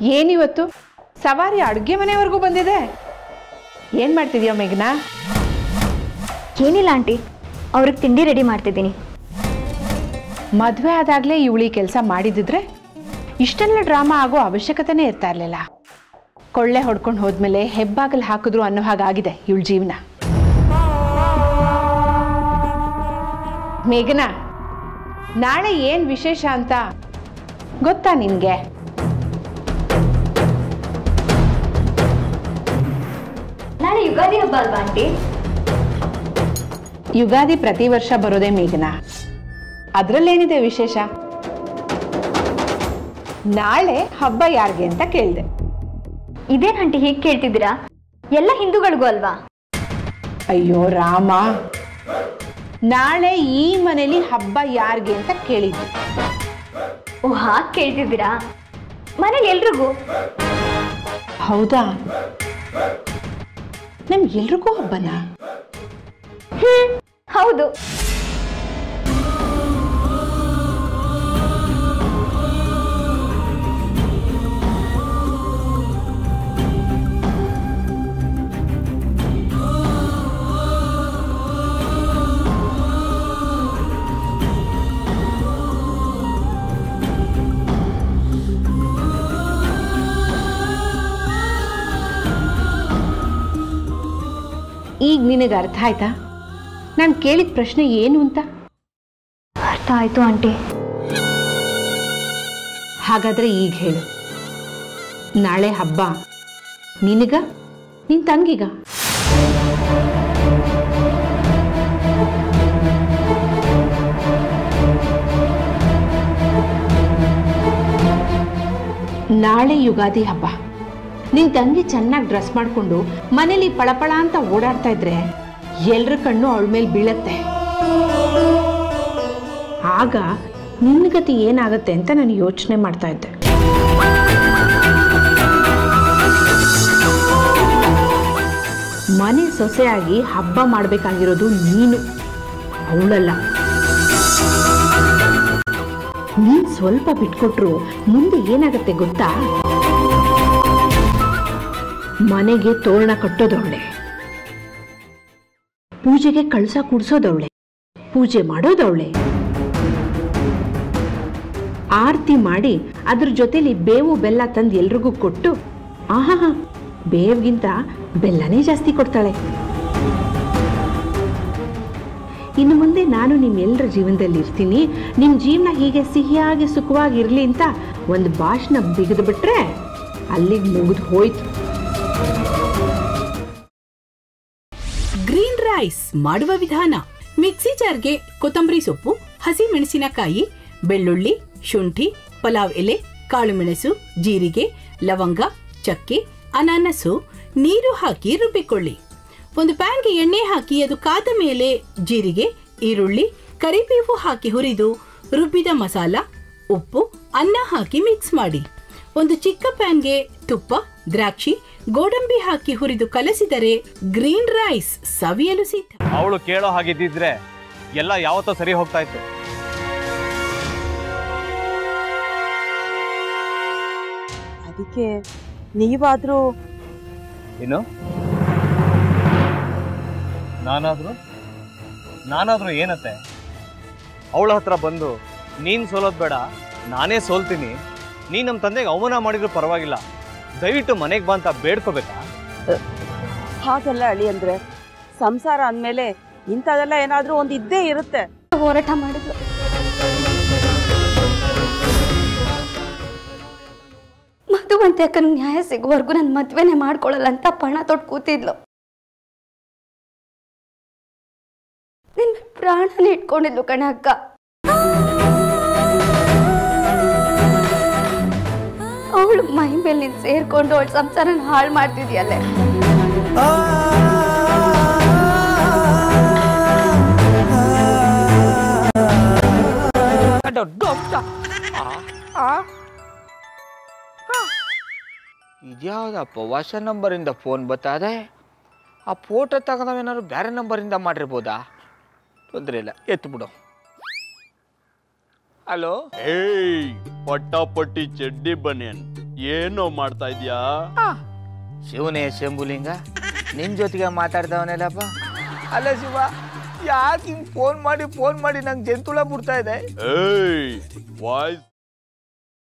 ಏನಿವತ್ತು ಸವಾರಿ ಅಡುಗೆ ಮನೆವರೆಗೂ ಬಂದಿದೆ ಏನು ಮಾಡ್ತಿದ್ಯೋ ಮೇಘನಾ ಏನಿಲ್ಲ ಆಂಟಿ ಅವ್ರಿಗೆ ತಿಂಡಿ ರೆಡಿ ಮಾಡ್ತಿದ್ದೀನಿ ಮದುವೆ ಆದಾಗಲೇ ಇವಳಿ ಕೆಲಸ ಮಾಡಿದಿದ್ರೆ ಇಷ್ಟೆಲ್ಲ ಡ್ರಾಮಾ ಆಗೋ ಅವಶ್ಯಕತೆನೇ ಇರ್ತಾ ಇರಲಿಲ್ಲ ಕೊಳ್ಳೆ ಹೊಡ್ಕೊಂಡು ಹೋದ್ಮೇಲೆ ಹೆಬ್ಬಾಗಲ್ ಹಾಕಿದ್ರು ಅನ್ನೋ ಹಾಗಾಗಿದೆ ಇವಳ ಜೀವನ ಮೇಘನಾ ನಾಳೆ ಏನು ವಿಶೇಷ ಅಂತ ಗೊತ್ತಾ ನಿನಗೆ ನಾಳೆ ಯುಗಾದಿ ಹಬ್ಬ ಅಲ್ವಾ ಆಂಟಿ ಯುಗಾದಿ ಪ್ರತಿ ವರ್ಷ ಬರೋದೇ ಮೇಘನಾ ಅದರಲ್ಲೇನಿದೆ ವಿಶೇಷ ನಾಳೆ ಹಬ್ಬ ಯಾರಿಗೆ ಅಂತ ಕೇಳಿದೆ ಇದೇನ್ ಆಂಟಿ ಹೀಗೆ ಕೇಳ್ತಿದ್ದೀರಾ ಎಲ್ಲ ಹಿಂದೂಗಳಿಗೂ ಅಲ್ವಾ ಅಯ್ಯೋ ರಾಮ ನಾಳೆ ಈ ಮನೇಲಿ ಹಬ್ಬ ಯಾರಿಗೆ ಅಂತ ಕೇಳಿದ್ದೆ ಓ ಹಾಗೆ ಕೇಳ್ತಿದ್ದೀರಾ ಮನೇಲಿ ಎಲ್ರಿಗೂ ಹೌದಾ ನಮ್ಗೆ ಎಲ್ರಿಗೂ ಹಬ್ಬನಾ ಹ್ಮ್ ಹೌದು ಈಗ ನಿನಗೆ ಅರ್ಥ ಆಯ್ತಾ ನಾನು ಕೇಳಿದ ಪ್ರಶ್ನೆ ಏನು ಅಂತ ಅರ್ಥ ಆಯ್ತು ಆಂಟಿ ಹಾಗಾದ್ರೆ ಈಗ ಹೇಳು ನಾಳೆ ಹಬ್ಬ ನಿನಗ ನಿನ್ ತಂಗಿಗ ನಾಳೆ ಯುಗಾದಿ ಹಬ್ಬ ನಿನ್ ತಂಗಿ ಚೆನ್ನಾಗಿ ಡ್ರೆಸ್ ಮಾಡ್ಕೊಂಡು ಮನೇಲಿ ಪಳಪಳ ಅಂತ ಓಡಾಡ್ತಾ ಇದ್ರೆ ಎಲ್ರ ಕಣ್ಣು ಅವಳ ಮೇಲೆ ಬೀಳತ್ತೆ ಆಗ ನಿನ್ನ ಗತಿ ಏನಾಗುತ್ತೆ ಅಂತ ನಾನು ಯೋಚನೆ ಮಾಡ್ತಾ ಇದ್ದೆ ಮನೆ ಸೊಸೆಯಾಗಿ ಹಬ್ಬ ಮಾಡಬೇಕಾಗಿರೋದು ನೀನು ಅವಳಲ್ಲ ನೀನ್ ಸ್ವಲ್ಪ ಬಿಟ್ಕೊಟ್ರು ಮುಂದೆ ಏನಾಗತ್ತೆ ಗೊತ್ತಾ ಮನೆಗೆ ತೋರಣ ಕಟ್ಟೋದವಳೆ ಪೂಜೆಗೆ ಕಳಸ ಕೂಡ್ಸೋದವಳೆ ಪೂಜೆ ಮಾಡೋದವಳೆ ಆರತಿ ಮಾಡಿ ಅದ್ರ ಜೊತೆಲಿ ಬೇವು ಬೆಲ್ಲ ತಂದು ಎಲ್ರಿಗೂ ಕೊಟ್ಟು ಆಹಾ ಬೇವ್ಗಿಂತ ಬೆಲ್ಲನೇ ಜಾಸ್ತಿ ಕೊಡ್ತಾಳೆ ಇನ್ನು ಮುಂದೆ ನಾನು ನಿಮ್ಮೆಲ್ಲರ ಜೀವನದಲ್ಲಿ ಇರ್ತೀನಿ ನಿಮ್ಮ ಜೀವನ ಹೀಗೆ ಸಿಹಿಯಾಗಿ ಸುಖವಾಗಿರ್ಲಿ ಅಂತ ಒಂದು ಭಾಷಣ ಬಿಗಿದು ಬಿಟ್ರೆ ಅಲ್ಲಿಗೆ ಮುಗಿದು ಹೋಯ್ತು ಗ್ರೀನ್ ರೈಸ್ ಮಾಡುವ ವಿಧಾನ ಮಿಕ್ಸಿ ಜಾರ್ಗೆ ಕೊತ್ತಂಬರಿ ಸೊಪ್ಪು ಹಸಿ ಮೆಣಸಿನಕಾಯಿ ಬೆಳ್ಳುಳ್ಳಿ ಶುಂಠಿ ಪಲಾವ್ ಎಲೆ ಕಾಳುಮೆಣಸು ಜೀರಿಗೆ ಲವಂಗ ಚಕ್ಕೆ ಅನಾನಸು ನೀರು ಹಾಕಿ ರುಬ್ಬಿಕೊಳ್ಳಿ ಒಂದು ಪ್ಯಾನ್ಗೆ ಎಣ್ಣೆ ಹಾಕಿ ಅದು ಕಾದ ಮೇಲೆ ಜೀರಿಗೆ ಈರುಳ್ಳಿ ಕರಿಬೇವು ಹಾಕಿ ಹುರಿದು ರುಬ್ಬಿದ ಮಸಾಲ ಉಪ್ಪು ಅನ್ನ ಹಾಕಿ ಮಿಕ್ಸ್ ಮಾಡಿ ಒಂದು ಚಿಕ್ಕ ಪ್ಯಾನ್ಗೆ ತುಪ್ಪ ದ್ರಾಕ್ಷಿ ಗೋಡಂಬಿ ಹಾಕಿ ಹುರಿದು ಕಲಸಿದರೆ ಗ್ರೀನ್ ರೈಸ್ ಸವಿಯಲು ಸಿದ್ಧ ಅವಳು ಕೇಳೋ ಹಾಗಿದ್ದಿದ್ರೆ ಎಲ್ಲ ಯಾವತ್ತೋ ಸರಿ ಹೋಗ್ತಾ ಇತ್ತು ಅದಕ್ಕೆ ನೀವಾದ್ರೂ ಏನು ನಾನಾದ್ರೂ ನಾನಾದ್ರೂ ಏನತ್ತೆ ಅವಳ ಹತ್ರ ಬಂದು ನೀನ್ ಸೋಲೋದ್ ಬೇಡ ನಾನೇ ಸೋಲ್ತೀನಿ ನೀ ನಮ್ಮ ತಂದೆಗೆ ಅವಮಾನ ಮಾಡಿದ್ರು ಪರವಾಗಿಲ್ಲ ದಯವಿಟ್ಟು ಮನೆಗೆ ಬಾ ಅಂತ ಬೇಡ್ಕೋಬೇಕಾ ಹಾಗೆಲ್ಲ ಅಳಿ ಅಂದ್ರೆ ಸಂಸಾರ ಅಂದಮೇಲೆ ಇಂಥದೆಲ್ಲ ಏನಾದ್ರೂ ಒಂದು ಇದ್ದೇ ಇರುತ್ತೆ ಹೋರಾಟ ಮಾಡಿದ್ಲು ಮಧುವಂತೆ ಅಕ್ಕನ ನ್ಯಾಯ ಸಿಗುವವರೆಗೂ ನನ್ನ ಮದ್ವೆನೇ ಮಾಡ್ಕೊಳ್ಳಲ್ಲ ಅಂತ ಪಣ ತೊಟ್ಟು ಕೂತಿದ್ಲು ನಿನ್ ಪ್ರಾಣನೇ ಇಟ್ಕೊಂಡಿದ್ಲು ಕಣೆ ಅಕ್ಕ ಅವಳು ಮೈ ಮೇಲೆ ನೀನ್ ಸೇರ್ಕೊಂಡು ಅವಳ ಸಂಸಾರನ ಹಾಳು ಮಾಡ್ತಿದ್ಯಲ್ಲೇ ಇದ್ಯಾವುದಪ್ಪ ಹೊಸ ನಂಬರಿಂದ ಫೋನ್ ಬತ್ತದೆ ಆ ಫೋಟೋ ತಗೊಂಡವೇನಾದ್ರು ಬೇರೆ ನಂಬರಿಂದ ಮಾಡಿರ್ಬೋದಾ ತೊಂದರೆ ಇಲ್ಲ ಎತ್ತು ಬಿಡು ಹಲೋ ಏಯ್ ಪಟ್ಟಾಪಟ್ಟಿ ಚಡ್ಡಿ ಬನಿಯನ್ ಏನೋ ಮಾಡ್ತಾ ಇದ್ಯಾ ಶಿವನೇ ಶಂಭುಲಿಂಗ ನಿನ್ ಜೊತೆಗೆ ಮಾತಾಡ್ದವನೆಲ್ಲಪ್ಪ ಅಲ್ಲ ಶಿವ ಯಾಕೆ ಹಿಂಗ್ ಫೋನ್ ಮಾಡಿ ಫೋನ್ ಮಾಡಿ ನಂಗೆ ಜಂತುಳ ಬಿಡ್ತಾ ಇದೆ ಏಯ್ ವಾಯ್ಸ್